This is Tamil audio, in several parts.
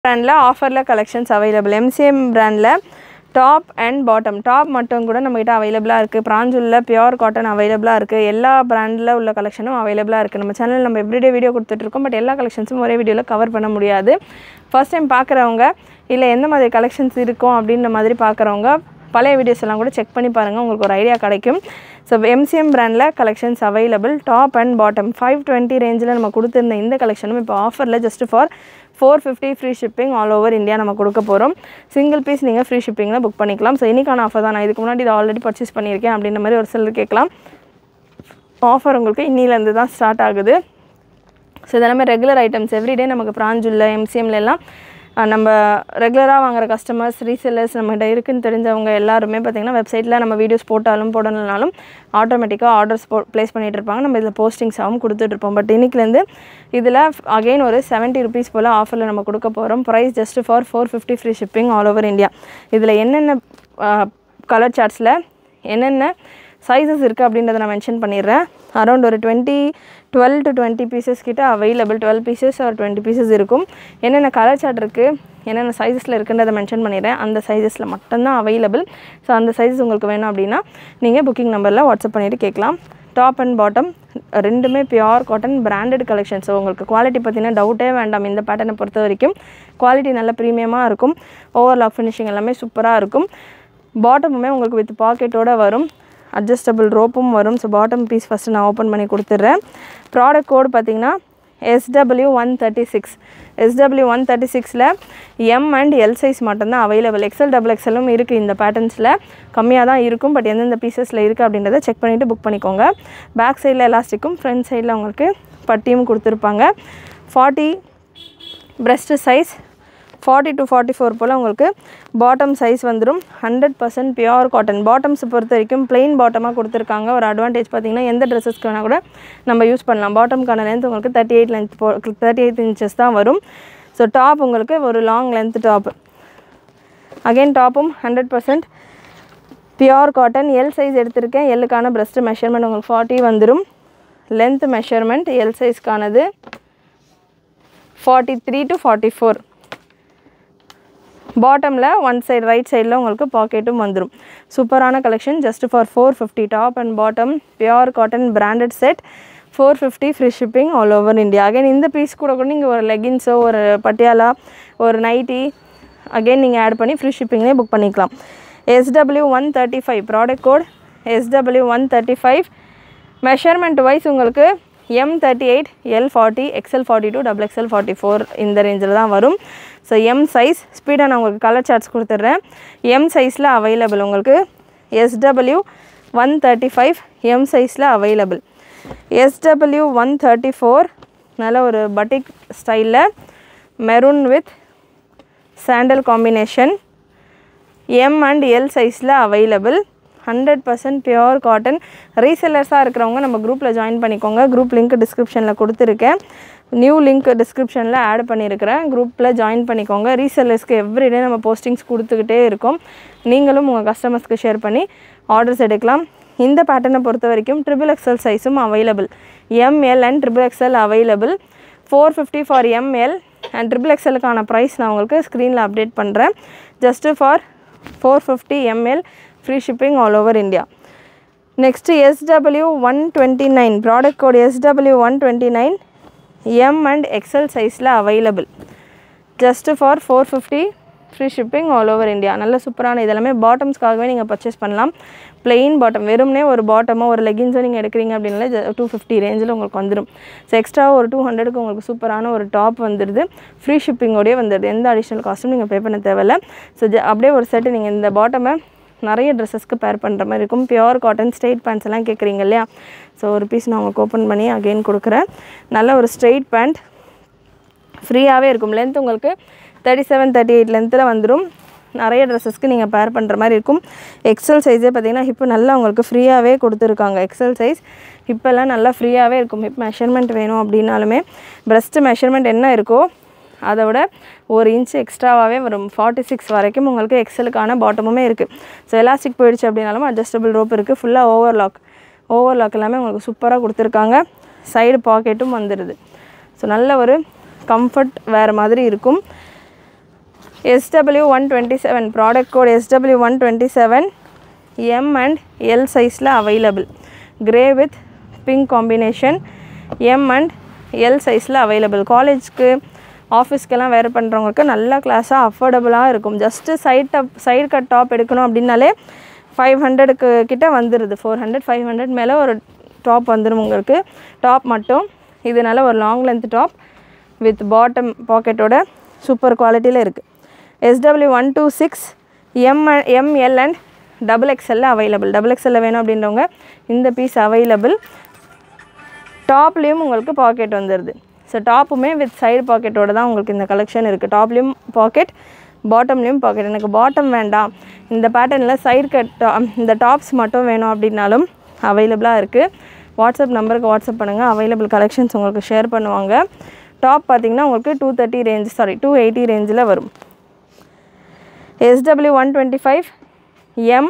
பிராண்டில் ஆஃபரில் கலெக்ஷன்ஸ் அவைலபிள் எம்சிஎம் பிராண்டில் டாப் அண்ட் பாட்டம் டாப் மட்டும் கூட நம்மகிட்ட அவைலபிளாக இருக்குது பிராஞ்சுலில் பியூர் காட்டன் அவைலபிளாக இருக்குது எல்லா பிராண்டில் உள்ள கலெக்ஷனும் அவைலபிளாக இருக்குது நம்ம சேனல் நம்ம எவ்ரிடே வீடியோ கொடுத்துட்ருக்கோம் பட் எல்லா கலெக்ஷன்ஸும் ஒரே வீடியோவில் கவர் பண்ண முடியாது ஃபர்ஸ்ட் டைம் பார்க்குறவங்க இல்லை எந்த மாதிரி கலெக்ஷன்ஸ் இருக்கும் அப்படின்ற மாதிரி பார்க்குறவங்க பழைய வீடியோஸ் எல்லாம் கூட செக் பண்ணி பாருங்கள் உங்களுக்கு ஒரு ஐடியா கிடைக்கும் ஸோ எம்சிஎம் பிராண்டில் collections available top and bottom five twenty ரேஞ்சில் நம்ம கொடுத்துருந்த இந்த கலெக்ஷனும் இப்போ ஆஃபரில் just for four fifty free shipping all over India நம்ம கொடுக்க போகிறோம் சிங்கிள் பீஸ் நீங்கள் ஃப்ரீ ஷிப்பிங்கில் புக் பண்ணிக்கலாம் ஸோ இன்னைக்கான ஆஃபர் தான் நான் இதுக்கு முன்னாடி இதை ஆல்ரெடி பர்ச்சேஸ் பண்ணியிருக்கேன் அப்படின்ற மாதிரி ஒரு சிலர் கேட்கலாம் ஆஃபர் உங்களுக்கு இன்னிலேருந்து தான் ஸ்டார்ட் ஆகுது ஸோ இதெல்லாமே ரெகுலர் ஐட்டம்ஸ் எவ்ரிடே நமக்கு பிராஞ்சுல்ல எம்சிஎம்ல எல்லாம் அஹ், நம்ம ரெகுலராக வாங்குற கஸ்டமர்ஸ் ரீசெல்லர்ஸ் நம்மகிட்ட இருக்குன்னு தெரிஞ்சவங்க எல்லாருமே பார்த்திங்கன்னா வெப்சைட்டில் நம்ம வீடியோஸ் போட்டாலும் போடணும்னாலும் ஆட்டோமேட்டிக்காக ஆர்டர்ஸ் போ ப்ளேஸ் பண்ணிட்டு இருப்பாங்க நம்ம இதில் போஸ்டிங்ஸாகவும் கொடுத்துட்ருப்போம் பட் இன்னைக்குலேருந்து இதில் அகைன் ஒரு செவன்ட்டி ருபீஸ் போல் ஆஃபரில் நம்ம கொடுக்க போகிறோம் price just for four fifty free shipping all over India இதில் என்னென்ன கலர் சார்ட்ஸில் என்னென்ன சைஸஸ் இருக்குது அப்படின்றத நான் மென்ஷன் பண்ணிடுறேன் அரௌண்ட் ஒரு twenty twelve to twenty pieces கிட்ட அவைலபிள் டுவெல் பீசஸ் ஒரு டுவெண்ட்டி பீசஸ் இருக்கும் என்னென்ன கலர் சார்ட் இருக்குது என்னென்ன சைஸஸில் இருக்குன்றதை மென்ஷன் பண்ணிடுறேன் அந்த சைஸஸில் மட்டும்தான் அவைலபிள் ஸோ அந்த சைஸஸ் உங்களுக்கு வேணும் அப்படின்னா நீங்கள் புக்கிங் நம்பரில் வாட்ஸ்அப் பண்ணிவிட்டு கேட்கலாம் டாப் அண்ட் பாட்டம் ரெண்டுமே pure cotton branded collection so உங்களுக்கு குவாலிட்டி பற்றின டவுட்டே வேண்டாம் இந்த பேட்டர்னை பொறுத்த வரைக்கும் குவாலிட்டி நல்ல ப்ரீமியமாக இருக்கும் ஓவர்லாக் ஃபினிஷிங் எல்லாமே சூப்பராக இருக்கும் பாட்டமுமே உங்களுக்கு வித் பாக்கெட்டோட வரும் அட்ஜஸ்டபிள் ரோப்பும் வரும் ஸோ பாட்டம் பீஸ் ஃபஸ்ட்டு நான் ஓப்பன் பண்ணி கொடுத்துட்றேன் ப்ராடக்ட் கோட் பார்த்தீங்கன்னா SW one thirty six SW one thirty சிக்ஸில் எம் அண்ட் எல் சைஸ் மட்டும்தான் அவைலபிள் எக்ஸல் டபுள் எக்ஸலும் இருக்குது இந்த பேட்டர்ன்ஸில் கம்மியாக தான் இருக்கும் பட் எந்தெந்த பீசஸில் இருக்குது அப்படின்றத செக் பண்ணிவிட்டு புக் பண்ணிக்கோங்க பேக் சைடில் எலாஸ்டிக்கும் ஃப்ரண்ட் சைடில் உங்களுக்கு பட்டியும் கொடுத்துருப்பாங்க forty breast size forty two forty four போல் உங்களுக்கு பாட்டம் சைஸ் வந்துடும் hundred percent pure cotton bottoms பொறுத்த வரைக்கும் plain பாட்டமாக கொடுத்துருக்காங்க ஒரு அட்வான்டேஜ் பார்த்தீங்கன்னா எந்த ட்ரெஸ்ஸஸ்க்கு வேணால் கூட நம்ம யூஸ் பண்ணலாம் பாட்டம்க்கான லென்த் உங்களுக்கு thirty eight length for thirty eight inches தான் வரும் ஸோ டாப் உங்களுக்கு ஒரு லாங் லென்த் டாப் அகைன் டாப்பும் hundred percent pure cotton L size எடுத்திருக்கேன் எல்லுக்கான breast மெஷர்மெண்ட் உங்களுக்கு ஃபார்ட்டி வந்துடும் லென்த் மெஷர்மெண்ட் எல் சைஸ்க்கானது forty three to forty four பாட்டமில் ஒன் சைடு ரைட் சைடில் உங்களுக்கு பாக்கெட்டும் வந்துடும் சூப்பரான collection just for four fifty top and bottom pure cotton branded set four fifty free shipping all over India again இந்த பீஸ் கூட கூட நீங்கள் ஒரு லெகின்ஸோ ஒரு பட்டியாலா ஒரு நைட்டி அகைன் நீங்கள் ஆட் பண்ணி ஃப்ரீ ஷிப்பிங்லேயே புக் பண்ணிக்கலாம் SW one thirty five product code SW one thirty five measurement wise உங்களுக்கு M thirty eight L forty XL forty two double XL forty four இந்த ரேஞ்சில் தான் வரும் ஸோ எம் சைஸ் ஸ்பீடாக நான் உங்களுக்கு கலர் சார்ட்ஸ் கொடுத்துட்றேன் எம் சைஸில் அவைலபிள் உங்களுக்கு SW one thirty five M சைஸில் available SW one thirty four நல்ல ஒரு பட்டிக் ஸ்டைலில் maroon with sandal combination M and L சைஸில் available hundred percent pure cotton ரீசெல்லர்ஸாக இருக்கிறவங்க நம்ம குரூப்பில் ஜாயின் பண்ணிக்கோங்க குரூப் லிங்க் டிஸ்கிரிப்ஷனில் கொடுத்துருக்கேன் நியூ லிங்க் டிஸ்கிரிப்ஷனில் ஆட் பண்ணியிருக்கிறேன் குரூப்பில் ஜாயின் பண்ணிக்கோங்க ரீசெல்லர்ஸ்க்கு எவ்ரிடே நம்ம போஸ்டிங்ஸ் கொடுத்துக்கிட்டே இருக்கோம் நீங்களும் உங்கள் கஸ்டமர்ஸ்க்கு ஷேர் பண்ணி ஆர்டர்ஸ் எடுக்கலாம் இந்த பேட்டர்னை பொறுத்த வரைக்கும் ட்ரிபிள் எக்ஸ்எல் சைஸும் available ML and triple XL available four fifty for ML and triple எக்ஸ்எலுக்கான ப்ரைஸ் நான் உங்களுக்கு ஸ்க்ரீனில் அப்டேட் பண்ணுறேன் just for four fifty ML free shipping all over India next SW one twenty nine product code SW one twenty nine M and XL சைஸில் available just for four fifty free shipping all over India நல்ல சூப்பரான இதெல்லாமே பாட்டம்ஸ்க்காகவே நீங்கள் பர்ச்சேஸ் பண்ணலாம் plain பாட்டம் வெறும்னே ஒரு பாட்டமோ ஒரு லெகின்ஸோ நீங்கள் எடுக்கிறீங்க அப்படின்னாலே டூ ஃபிஃப்டி ரேஞ்சில் உங்களுக்கு வந்துடும் ஸோ எக்ஸ்ட்ரா ஒரு டூ ஹண்ட்ரடுக்கு உங்களுக்கு சூப்பரான ஒரு டாப் வந்துடுது ஃப்ரீ ஷிப்பிங்கோடய வந்துடுது எந்த அடிஷ்னல் காஸ்ட்டும் நீங்கள் பே பண்ண தேவையில்ல ஸோ அப்படியே ஒரு செட்டு நீங்கள் இந்த பாட்டமை நிறைய ட்ரெஸ்ஸஸ்க்கு பேர் பண்ணுற மாதிரி இருக்கும் பியோர் காட்டன் ஸ்ட்ரெயிட் பேண்ட்ஸ் எல்லாம் கேட்குறீங்க இல்லையா ஸோ ஒரு பீஸ் நான் உங்களுக்கு ஓப்பன் பண்ணி அகைன் கொடுக்குறேன் நல்ல ஒரு ஸ்ட்ரெயிட் பேண்ட் ஃப்ரீயாகவே இருக்கும் லென்த் உங்களுக்கு தேர்ட்டி செவன் தேர்ட்டி எயிட் லென்த்தில் வந்துடும் நிறைய ட்ரெஸ்ஸஸ்க்கு நீங்கள் பேர் பண்ணுற மாதிரி இருக்கும் எக்ஸல் சைஸே பார்த்தீங்கன்னா ஹிப்பு நல்லா உங்களுக்கு ஃப்ரீயாகவே கொடுத்துருக்காங்க எக்ஸல் சைஸ் ஹிப்பெல்லாம் நல்லா ஃப்ரீயாகவே இருக்கும் ஹிப் மெஷர்மெண்ட் வேணும் அப்படின்னாலுமே breast மெஷர்மெண்ட் என்ன இருக்கோ அதை விட ஒரு இன்ச் எக்ஸ்ட்ராவாகவே வரும் ஃபார்ட்டி சிக்ஸ் வரைக்கும் உங்களுக்கு எக்ஸலுக்கான பாட்டமுமே இருக்குது ஸோ எலாஸ்டிக் போயிடுச்சு அப்படின்னாலும் அட்ஜஸ்டபிள் ரோப் இருக்குது ஃபுல்லாக ஓவர்லாக் ஓவர்லாக் எல்லாமே உங்களுக்கு சூப்பராக கொடுத்துருக்காங்க சைடு பாக்கெட்டும் வந்துடுது ஸோ நல்ல ஒரு கம்ஃபர்ட் வேறு மாதிரி இருக்கும் SW one twenty seven product code SW one twenty seven M and L சைஸில் available grey with pink combination M and L சைஸில் அவைலபிள் காலேஜ்க்கு ஆஃபீஸ்க்கெல்லாம் வேர் பண்ணுறவங்களுக்கு நல்ல கிளாஸாக அஃபோர்டபுளாக இருக்கும் just side top side cut top எடுக்கணும் அப்படின்னாலே ஃபைவ் ஹண்ட்ரடுக்கு கிட்ட வந்துடுது ஃபோர் ஹண்ட்ரட் ஃபைவ் ஹண்ட்ரட் மேலே ஒரு டாப் வந்துடும் உங்களுக்கு டாப் மட்டும் இதனால ஒரு long length top with bottom பாக்கெட்டோட சூப்பர் குவாலிட்டியில் இருக்குது SW one two six M ML and double எக்ஸ்எல்ல அவைலபிள் டபுள் எக்ஸ்எல்ல வேணும் அப்படின்றவங்க இந்த பீஸ் அவைலபிள் டாப்லேயும் உங்களுக்கு பாக்கெட் வந்துடுது ஸோ டாப்புமே வித் சைடு பாக்கெட்டோட தான் உங்களுக்கு இந்த கலெக்ஷன் இருக்குது டாப்லேயும் பாக்கெட் பாட்டம்லேயும் பாக்கெட் எனக்கு பாட்டம் வேண்டாம் இந்த பேட்டர்னில் சைடு கட் இந்த டாப்ஸ் மட்டும் வேணும் அப்படின்னாலும் அவைலபிளாக இருக்குது வாட்ஸ்அப் நம்பருக்கு வாட்ஸ்அப் பண்ணுங்கள் அவைலபிள் கலெக்ஷன்ஸ் உங்களுக்கு ஷேர் பண்ணுவாங்க டாப் பார்த்தீங்கன்னா உங்களுக்கு two thirty range sorry two eighty ரேஞ்சில் வரும் SW one twenty five M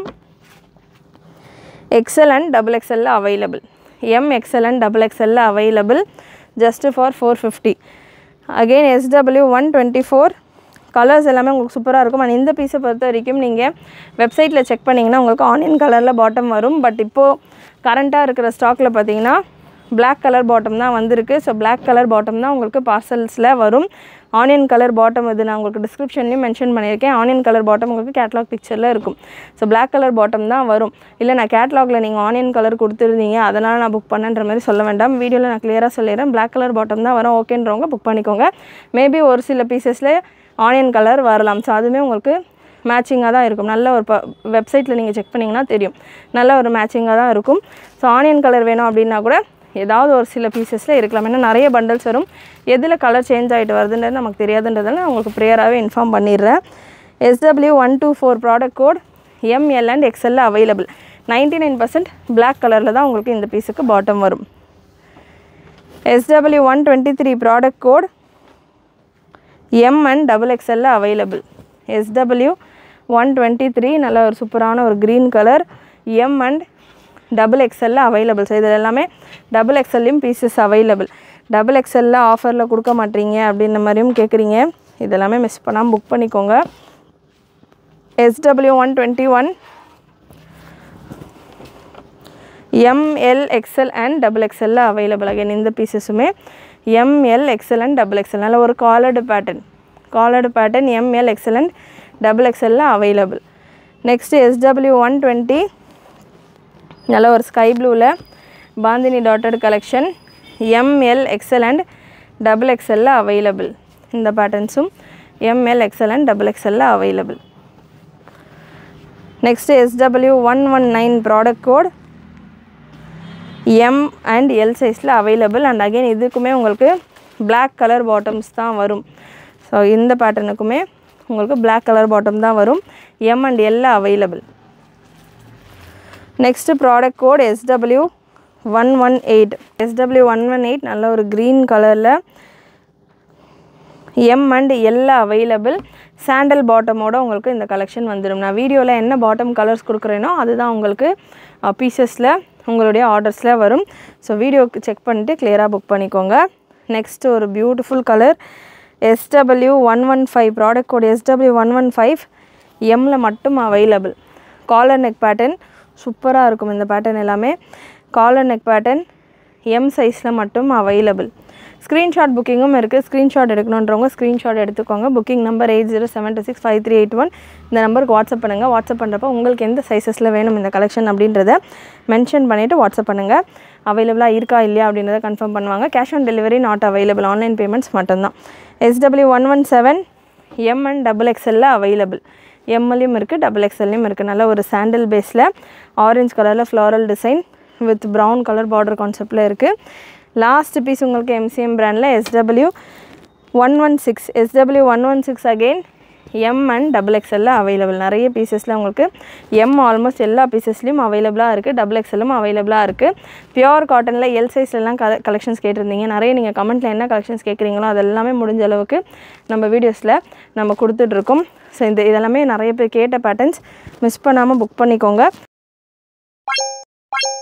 XL and double எக்ஸல்ல available M XL and double எக்ஸல்ல available just for four fifty again SW one twenty four colours எல்லாமே உங்களுக்கு சூப்பராக இருக்கும் அண்ட் இந்த பீஸை பொறுத்த வரைக்கும் நீங்கள் வெப்சைட்டில் செக் பண்ணிங்கன்னா உங்களுக்கு ஆனியன் கலரில் பாட்டம் வரும் பட் இப்போது கரண்ட்டாக இருக்கிற ஸ்டாக்கில் பார்த்தீங்கன்னா Black கலர் பாட்டம் தான் வந்திருக்கு ஸோ Black கலர் பாட்டம் தான் உங்களுக்கு பார்சல்ஸில் வரும் ஆனியன் கலர் பாட்டம் இது நான் உங்களுக்கு டிஸ்கிரிப்ஷன்லையும் மென்ஷன் பண்ணியிருக்கேன் ஆனியன் கலர் பாட்டம் உங்களுக்கு கேட்லாக் பிக்சரில் இருக்கும் ஸோ Black கலர் பாட்டம் தான் வரும் இல்லை நான் கேட்லாகில் நீங்கள் ஆனியன் கலர் கொடுத்துருந்தீங்க அதனால் நான் புக் பண்ணேன்ற மாதிரி சொல்ல வேண்டாம் வீடியோவில் நான் கிளியராக சொல்லிடுறேன் Black கலர் பாட்டம் தான் வரும் ஓகேன்றவங்க புக் பண்ணிக்கோங்க மேபி ஒரு சில பீசஸில் ஆனியன் கலர் வரலாம் ஸோ அதுவுமே உங்களுக்கு மேட்சிங்காக தான் இருக்கும் நல்ல ஒரு ப வெப்சைட்டில் நீங்கள் செக் பண்ணிங்கன்னா தெரியும் நல்ல ஒரு மேட்சிங்காக தான் இருக்கும் ஸோ ஆனியன் கலர் வேணும் அப்படின்னா கூட ஏதாவது ஒரு சில பீசஸில் இருக்கலாம் ஏன்னா நிறைய பண்டல்ஸ் வரும் எதில் கலர் சேஞ்ச் ஆகிட்டு வருதுன்றது நமக்கு தெரியாதுன்றதால நான் உங்களுக்கு ப்ரேயராகவே இன்ஃபார்ம் பண்ணிடுறேன் SW one two four product code ML and எக்ஸ்எல்ல available ninety nine percent black கலரில் தான் உங்களுக்கு இந்த பீஸுக்கு பாட்டம் வரும் SW one twenty three product code M and double எக்ஸ்எல்ல available SW one twenty three நல்ல ஒரு சூப்பரான ஒரு green colour M and double எக்ஸ்எல்ல அவைலபிள் ஸோ இதில் எல்லாமே டபுள் எக்ஸ்எல்லையும் பீசஸ் அவைலபிள் டபுள் எக்ஸ்எல்ல ஆஃபரில் கொடுக்க மாட்டீங்க அப்படின்ற மாதிரியும் கேட்குறீங்க இதெல்லாமே மிஸ் பண்ணாமல் புக் பண்ணிக்கோங்க SW one twenty one ML XL and double எக்ஸ்எல்ல அவைலபிள் அகைன் இந்த பீசஸுமே ML XL and double XL நல்ல ஒரு collared pattern collared pattern ML XL and double எக்ஸ்எல்ல available next SW one twenty நல்ல ஒரு ஸ்கை ப்ளூவில் bandhani dotted collection ML XL and double எக்ஸ்எல்ல அவைலபிள் இந்த பேட்டர்ன்ஸும் எம்எல் எக்ஸ்எல் அண்ட் டபுள் எக்ஸ்எல்ல available next SW one one nine product code M and L சைஸில் அவைலபிள் அண்ட் அகைன் இதுக்குமே உங்களுக்கு Black கலர் பாட்டம்ஸ் தான் வரும் ஸோ இந்த பேட்டர்னுக்குமே உங்களுக்கு Black கலர் பாட்டம் தான் வரும் எம் அண்ட் எல்ல available next product code SW one one eight SW one one eight நல்ல ஒரு க்ரீன் கலரில் எம் அண்ட் எல்லா அவைலபிள் சாண்டல் பாட்டமோட உங்களுக்கு இந்த கலெக்ஷன் வந்துடும் நான் வீடியோவில் என்ன பாட்டம் கலர்ஸ் கொடுக்குறேனோ அதுதான் உங்களுக்கு பீசஸில் உங்களுடைய ஆர்டர்ஸில் வரும் ஸோ வீடியோக்கு செக் பண்ணிட்டு கிளியராக புக் பண்ணிக்கோங்க நெக்ஸ்ட் ஒரு beautiful colour SW one one five product code SW one one five எம்மில் மட்டும் அவைலபிள் காலர் நெக் பேட்டர்ன் சூப்பராக இருக்கும் இந்த பேட்டர்ன் எல்லாமே காலர் நெக் பேட்டர்ன் எம் சைஸில் மட்டும் அவைலபிள் ஸ்க்ரீன்ஷாட் புக்கிங்கும் இருக்குது ஸ்க்ரீன்ஷாட் எடுக்கணுன்றவங்க ஸ்க்ரீன்ஷாட் எடுத்துக்கோங்க booking number eight zero seven two six five three eight one இந்த நம்பருக்கு வாட்ஸ்அப் பண்ணுங்கள் வாட்ஸ்அப் பண்ணுறப்ப உங்களுக்கு எந்த சைஸஸில் வேணும் இந்த கலெக்ஷன் அப்படின்றத மென்ஷன் பண்ணிவிட்டு வாட்ஸ்அப் பண்ணுங்கள் அவைலபிளாக இருக்கா இல்லையா அப்படின்றத கன்ஃபார்ம் பண்ணுவாங்க cash on delivery not available online payments மட்டும்தான் SW one one seven M and double எக்ஸ்எல்ல அவைலபிள் எம்எல்லையும் இருக்குது டபுள் எக்ஸ்எல்லையும் இருக்குது நல்ல ஒரு சாண்டில் பேஸில் ஆரஞ்சு கலரில் floral design with brown colour border கான்செப்டில் இருக்குது லாஸ்ட் பீஸ் உங்களுக்கு எம்சிஎம் பிராண்டில் SW one one six SW one one six again M and double எக்ஸ்எல்ல அவைலபிள் நிறைய பீசஸில் உங்களுக்கு எம் ஆல்மோஸ்ட் எல்லா பீசஸ்லையும் அவைலபிளாக இருக்குது டபுள் எக்ஸ்எல்லும் அவைலபிளாக இருக்குது பியூர் காட்டனில் எல் சைஸ்லலாம் கல கலெக்ஷன்ஸ் கேட்டிருந்தீங்க நிறைய நீங்கள் கமெண்ட்டில் என்ன கலெக்ஷன்ஸ் கேட்குறீங்களோ அது எல்லாமே முடிஞ்ச அளவுக்கு நம்ம வீடியோஸில் நம்ம கொடுத்துட்ருக்கோம் ஸோ இந்த இதெல்லாமே நிறைய பேர் கேட்ட பேட்டர்ன்ஸ் மிஸ் பண்ணாமல் புக் பண்ணிக்கோங்க